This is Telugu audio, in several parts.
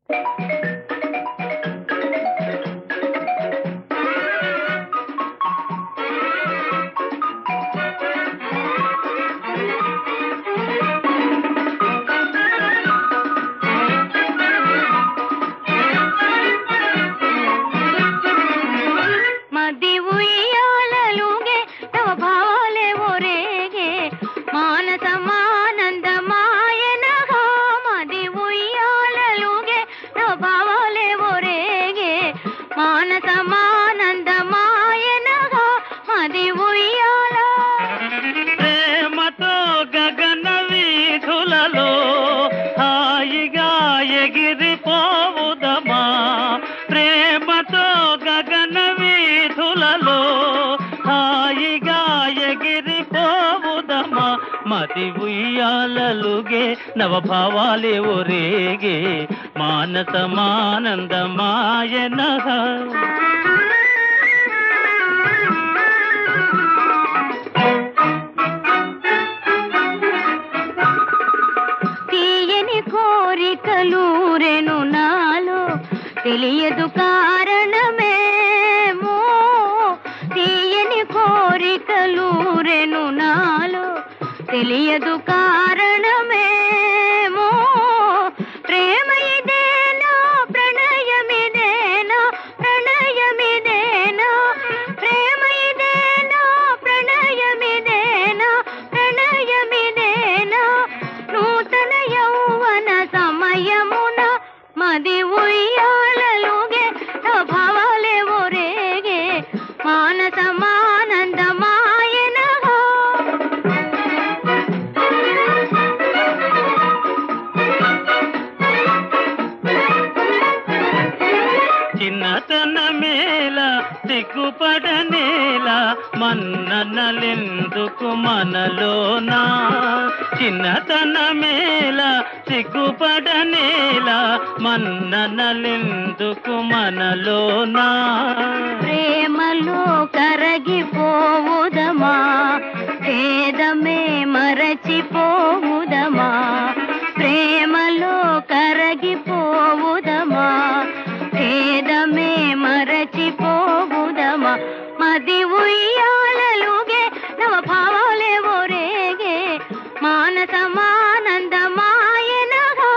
మది ఉయ్యాలలుగే తవ భావాలే ఒరేగే మానసమానందమాయనగా మది ఉయ్యాలలుగే తవ భావాలే ఒరేగే మానసమానందమాయనగా మది ఉయ్యాల ప్రేమతో గగన వీధులలో హాయిగా ఎగిరిపోవుదమా ప్రేమతో గగన వీధులలో హాయిగా ఎగిరిపోవుదమా మతి ఉయ్యాలలుగే నవభావాలే ఒరేగే మానసమానందమాయన తీయని కోరికలూరెను నాలో తెలియదు కారణమేమో తీయని కోరికలూరెను నాలో తెలియదు కారణమేమో ప్రేమ ఇదేనా ప్రణయమిదేనా ప్రణయమిదేనా ప్రేమ ఇదేనా ప్రణయమిదేనా ప్రణయమిదేనా నూతన యౌవన సమయమున మది ఉయ్యాలలుగే భావాలే ఒరేగే మానసమానందమాయనగా చిన్నతన మేళ సిగ్గుపడనేల మన్ననలెందుకు మనలోనా చిన్నతన మేళ సిగ్గుపడనేల మన్ననలెందుకు మనలోనా ప్రేమలో కరగిపోవుదమా భేదమే మరచిపోవుదమా ప్రేమలో కరగిపోవుదమా భేదమే మరచిపోవుదమా మది ఉయ్యాలలుగే నవ భావాలే ఒరేగే మానసమానందమాయనగా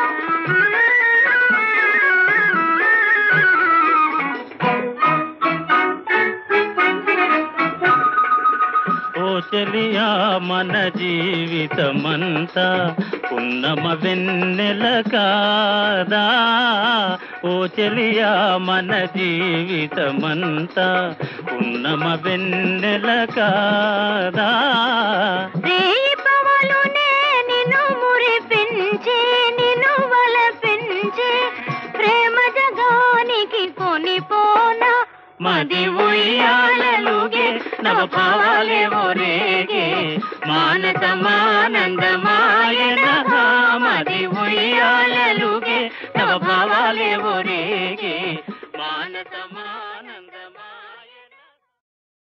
ఓ చెలియా మన జీవితమంతా ఉన్నమ వెన్నెల కాదా ఓ చెలియా మన జీవితమంతా ఉన్నమ వెన్నెల కాదా రేపవలునే నిన్ను మురిపించే నిన్ను వలపించే ప్రేమ జగానికి కొనిపోనా మది ఉయ్యాలలుగే నవ భావాలే ఒరేగే మానసమానందమాయన మది ఉయ్యాలలుగే నవ భావాలే ఒరేగే మానసమా